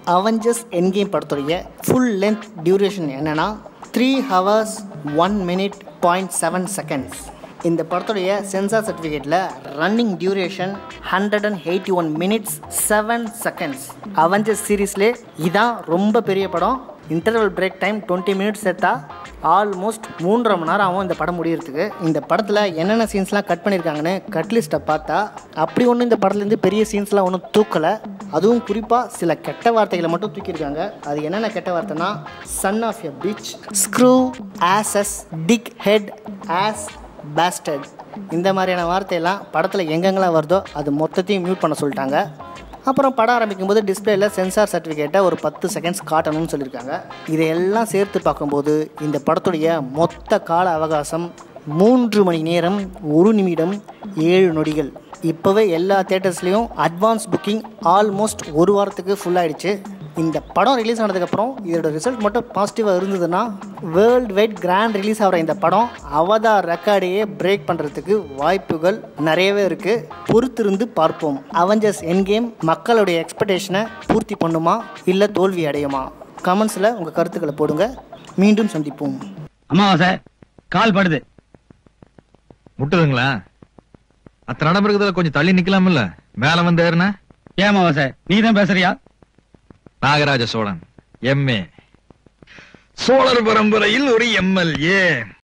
Avengers Endgame படத்துடைய full length duration என்னன்னா three hours one minute point seven seconds இந்த படத்துடைய சென்சார் சர்டிஃபிகேட்டில் running duration hundred and eighty one minutes seven seconds Avengers சீரீஸ்லே இதான் ரொம்ப பெரிய படம் interval break time twenty minutes சேர்த்தா ஆல்மோஸ்ட் மூன்றரை மணி நேரம் ஆகும் இந்த படம் முடியறதுக்கு இந்த படத்தில் என்னென்ன சீன்ஸ்லாம் கட் பண்ணியிருக்காங்கன்னு கட் லிஸ்ட்டை பார்த்தா அப்படி ஒன்றும் இந்த படத்துலேருந்து பெரிய சீன்ஸ்லாம் ஒன்றும் தூக்கலை அதுவும் குறிப்பாக சில கெட்ட வார்த்தைகளை மட்டும் தூக்கியிருக்காங்க அது என்னென்ன கெட்ட வார்த்தைனா son of a bitch screw asses dickhead ass bastard இந்த மாதிரியான வார்த்தையெல்லாம் படத்தில் எங்கெங்கெல்லாம் வருதோ அது மொத்தத்தையும் மியூட் பண்ண சொல்லிட்டாங்க அப்புறம் படம் ஆரம்பிக்கும் போது டிஸ்பிளேல சென்சார் சர்டிஃபிகேட்டை ஒரு பத்து செகண்ட்ஸ் காட்டணும்னு சொல்லியிருக்காங்க இதையெல்லாம் சேர்த்து பார்க்கும்போது இந்த படத்துடைய மொத்த கால அவகாசம் மூன்று மணி நேரம் ஒரு நிமிடம் ஏழு நொடிகள் இப்போவே எல்லா தேட்டர்ஸ்லேயும் அட்வான்ஸ் புக்கிங் ஆல்மோஸ்ட் ஒரு வாரத்துக்கு ஃபுல் ஆயிடுச்சு இந்த படம் ரிலீஸ் ஆனதுக்கப்புறம் இதோட ரிசல்ட் மட்டும் பாசிட்டிவாக இருந்ததுன்னா வேர்ல்டு வைட் கிராண்ட் ரிலீஸ் ஆகிற இந்த படம் அவதார் ரெக்கார்டையே பிரேக் பண்ணுறதுக்கு வாய்ப்புகள் நிறையவே இருக்குது பொறுத்திருந்து பார்ப்போம் அவெஞ்சர்ஸ் என்கேம் மக்களுடைய எக்ஸ்பெக்டேஷனை பூர்த்தி பண்ணுமா இல்லை தோல்வி அடையுமா கமெண்ட்ஸில் உங்கள் கருத்துக்களை போடுங்க மீண்டும் சந்திப்போம் அமாவாசை கால் படுது முட்டுதுங்களா அத்தனை இடம் இருக்குதுல கொஞ்சம் தள்ளி நிக்கலாம்ல மேல வந்து ஏறுனா ஏன் அமாவாசை நீ தான் பேசுறியா நாகராஜ சோழன் எம்ஏ சோழர் பரம்பரையில் ஒரு எம்எல்ஏ